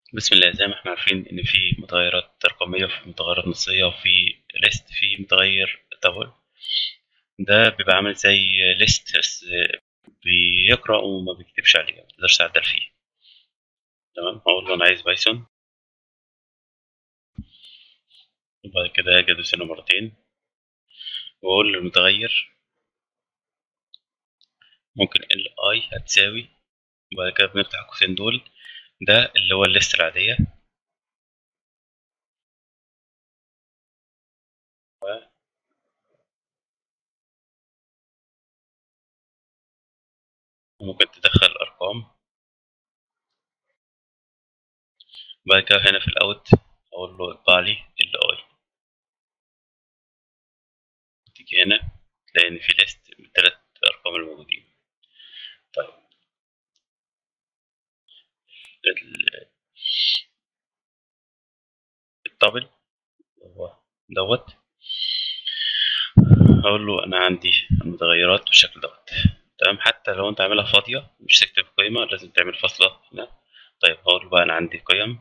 بسم الله زي ما احنا عارفين ان في متغيرات رقمية وفي متغيرات نصية وفي ليست في متغير تابل ده بيبقى عامل زي ليست بس بيقرأ وما بيكتبش عليه متقدرش تعدل فيه تمام هقول له انا عايز بايثون وبعد كده هاجي ادوس هنا مرتين واقول له المتغير ممكن ال i هتساوي وبعد كده بنفتح القوسين دول ده اللي هو الليست العادية وممكن تدخل أرقام بعد كده هنا في الأوت أقول له اطبع لي ال i تيجي هنا تلاقي إن في ليست بالتلات أرقام الموجودين طيب الطابل هو دوت هقول له انا عندي المتغيرات بالشكل دوت تمام حتى لو انت عاملها فاضيه مش تكتب قيمه لازم تعمل فاصله هنا طيب هقول له بقى انا عندي قيم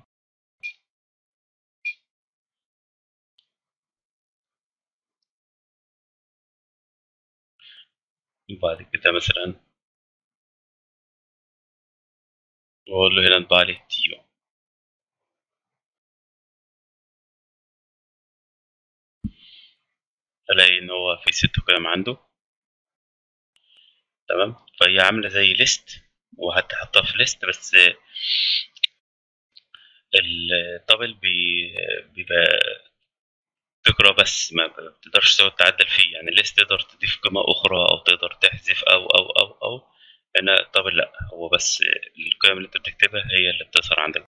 وبعد كده مثلا واقول له هنا اطبع لي تيو الاقي ان هو في ست قيم عنده تمام فهي عامله زي ليست وحتى حطها في ليست بس الطابل بيبقى تقرا بس ما بتقدرش تقعد تعدل فيه يعني الليست تقدر تضيف قيمه اخرى او تقدر تحذف او او او او هنا الطابل لا هو بس القيم اللي انت بتكتبها هي اللي بتظهر عندك